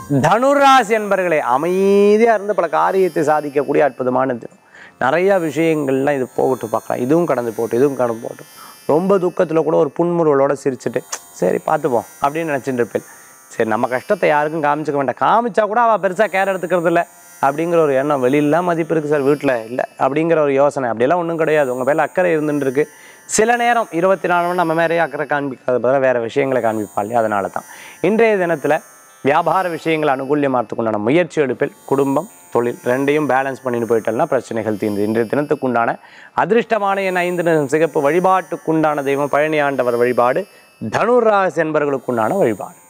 தனுராசி என்பர்களே அமைதியாக இருந்து பல காரியத்தை சாதிக்கக்கூடிய அற்புதமான தினம் நிறைய விஷயங்கள்லாம் இது போகட்டு பார்க்கலாம் இதுவும் கடந்து போட்டு இதுவும் கடந்து போட்டு ரொம்ப துக்கத்தில் கூட ஒரு புன்முறுவலோட சிரிச்சுட்டு சரி பார்த்துப்போம் அப்படின்னு நினச்சிட்டு இருப்பேன் சரி நம்ம கஷ்டத்தை யாருக்கும் காமிச்சிக்க வேண்டாம் காமிச்சா கூட அவள் பெருசாக கேர் எடுத்துக்கிறது இல்லை அப்படிங்கிற ஒரு எண்ணம் வெளியிலாம் மதிப்பு இருக்குது சார் வீட்டில் இல்லை அப்படிங்கிற ஒரு யோசனை அப்படியெல்லாம் ஒன்றும் கிடையாது உங்கள் மேலே அக்கறை இருந்துட்டு இருக்கு சில நேரம் இருபத்தி நாலு மணி நம்ம மேலே அக்கறை காண்பிக்காத பதிலாக வேறு விஷயங்களை காண்பிப்பா இல்லையா அதனால தான் இன்றைய தினத்தில் வியாபார விஷயங்கள் அனுகூல்யமாகறதுக்குண்டான முயற்சி எடுப்பில் குடும்பம் தொழில் ரெண்டையும் பேலன்ஸ் பண்ணிட்டு போயிட்டோம்னா பிரச்சனைகள் தீர்ந்து இன்றைய தினத்துக்குண்டான அதிர்ஷ்டமான என் ஐந்து நிறம் சிகப்பு வழிபாட்டுக்குண்டான தெய்வம் பழனி ஆண்டவர் வழிபாடு தனுராசி என்பவர்களுக்குண்டான வழிபாடு